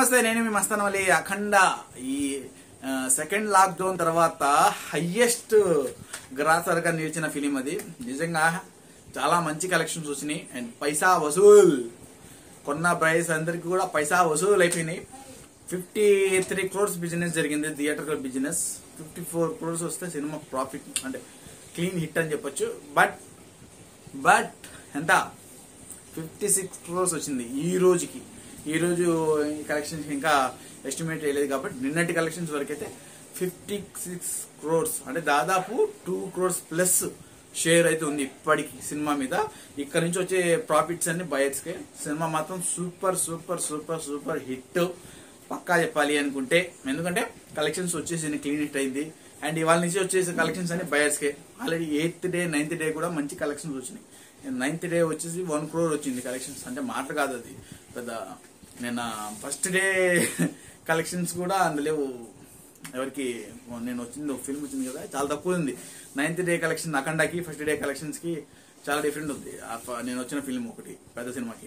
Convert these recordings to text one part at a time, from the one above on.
నమస్తే నేను మీ మస్తానవలి అఖండ ఈ సెకండ్ లాక్ డౌన్ తర్వాత హయ్యెస్ట్ గ్రాసర్ గా నిలిచిన ఫిలిం అది నిజంగా చాలా మంచి కలెక్షన్స్ వచ్చినాయి అండ్ పైసా వసూల్ కొన్న ప్రైస్ అందరికి కూడా పైసా వసూలు అయిపోయినాయి ఫిఫ్టీ త్రీ క్రోర్స్ బిజినెస్ జరిగింది theatre business fifty four crores వస్తే సినిమా ప్రాఫిట్ అంటే క్లీన్ హిట్ అని చెప్పొచ్చు బట్ బట్ ఎంత ఫిఫ్టీ సిక్స్ క్రోర్స్ వచ్చింది ఈ రోజుకి ఈ రోజు కలెక్షన్స్ ఇంకా ఎస్టిమేట్ చేయలేదు కాబట్టి నిన్నటి కలెక్షన్స్ వరకు అయితే ఫిఫ్టీ సిక్స్ క్రోర్స్ అంటే దాదాపు టూ క్రోర్స్ ప్లస్ షేర్ అయితే ఉంది ఇప్పటికి సినిమా మీద ఇక్కడ నుంచి వచ్చే ప్రాఫిట్స్ అన్ని బయర్స్ కి సినిమా మాత్రం super super super super hit పక్కా చెప్పాలి అనుకుంటే ఎందుకంటే కలెక్షన్స్ వచ్చేసి క్లీన్ హిట్ అయింది అండ్ ఇవాళ నుంచి వచ్చేసి కలెక్షన్స్ అన్ని బయర్స్ కే already eighth day ninth day కూడా మంచి కలెక్షన్స్ వచ్చినాయి నైన్త్ డే వచ్చేసి వన్ క్రోర్ వచ్చింది కలెక్షన్స్ అంటే మాట కాదు అది పెద్ద నిన్న ఫస్ట్ డే కలెక్షన్స్ కూడా అందులో ఎవరికి నేను వచ్చింది ఫిల్మ్ వచ్చింది కదా చాలా తక్కువ ఉంది నైన్త్ డే కలెక్షన్ అఖండాకి ఫస్ట్ డే కలెక్షన్స్ కి చాలా డిఫరెంట్ ఉంది ఆ ఫ- నేను వచ్చిన ఫిల్మ్ ఒకటి పెద్ద సినిమాకి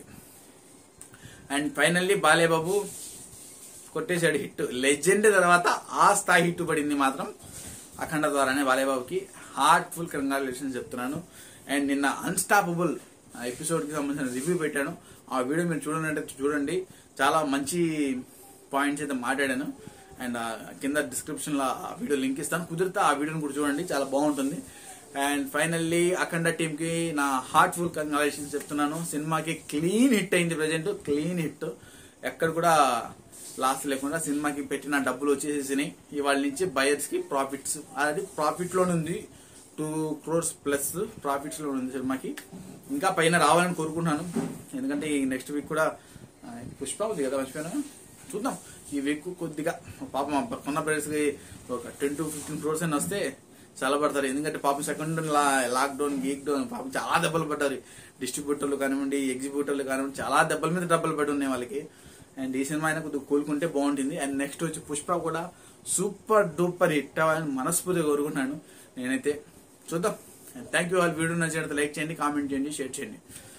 అండ్ ఫైనల్లీ బాలేబాబు కొట్టేశాడు హిట్ లెజెండ్ తర్వాత ఆ స్థాయి హిట్ పడింది మాత్రం అఖండ ద్వారానే బాలేబాబుకి హార్ట్ఫుల్ కంగ్రాచులేషన్స్ చెప్తున్నాను అండ్ నిన్న అన్స్టాపబుల్ ఎపిసోడ్ కి సంబంధించిన రివ్యూ పెట్టాను ఆ వీడియో మీరు చూడండి అంటే చూడండి చాలా మంచి పాయింట్స్ అయితే మాట్లాడాను అండ్ ఆ కింద డిస్క్రిప్షన్ లో ఆ వీడియో లింక్ ఇస్తాను కుదిరితే ఆ వీడియోని కూడా చూడండి చాలా బాగుంటుంది అండ్ ఫైనల్లీ అఖండ టీమ్ కి నా హార్ట్ఫుల్ కంగ్రాచులేషన్స్ చెప్తున్నాను సినిమాకి క్లీన్ హిట్ అయింది ప్రజెంట్ క్లీన్ హిట్ ఎక్కడ కూడా లాస్ లేకుండా సినిమాకి పెట్టిన డబ్బులు వచ్చేసేసినాయి ఇవాళ నుంచి బయర్స్ కి ప్రాఫిట్స్ ఆల్రెడీ ప్రాఫిట్ లోనే ఉంది టూ క్రోర్స్ ప్లస్ ప్రాఫిట్స్ లో ఉంది సినిమాకి ఇంకా పైన రావాలని కోరుకుంటున్నాను ఎందుకంటే ఈ నెక్స్ట్ వీక్ కూడా ఆ, పుష్ప ఉంది కదా మర్చిపోయినా చూద్దాం ఈ వీక్ కొద్దిగా పాపం ఆ కొన్న ప్రైస్ కి ఒక టెన్ టు ఫిఫ్టీన్ క్రోర్స్ అని వస్తే చాలా పడతారు ఎందుకంటే పాపం సెకండ్ లాక్డౌన్ గీక్ డౌన్ పాపం చాలా దెబ్బలు పడ్డారు డిస్ట్రిబ్యూటర్లు కానివ్వండి ఎగ్జిబ్యూటర్లు కానివ్వండి చాలా దెబ్బల మీద దెబ్బలు పడి ఉన్నాయి వాళ్ళకి అండ్ ఈ సినిమా అయినా కొద్దిగా కోలుకుంటే బాగుంటుంది అండ్ నెక్స్ట్ వచ్చి పుష్ప కూడా సూపర్ డూపర్ హిట్ అవ్వాలని మనస్ఫూర్తిగా కోరుకుంటున్నాను నేనైతే చూద్దాం థ్యాంక్ యూ వాళ్ళ వీడియో నచ్చినట్టు లైక్ చేయండి కామెంట్ చేయండి షేర్ చేయండి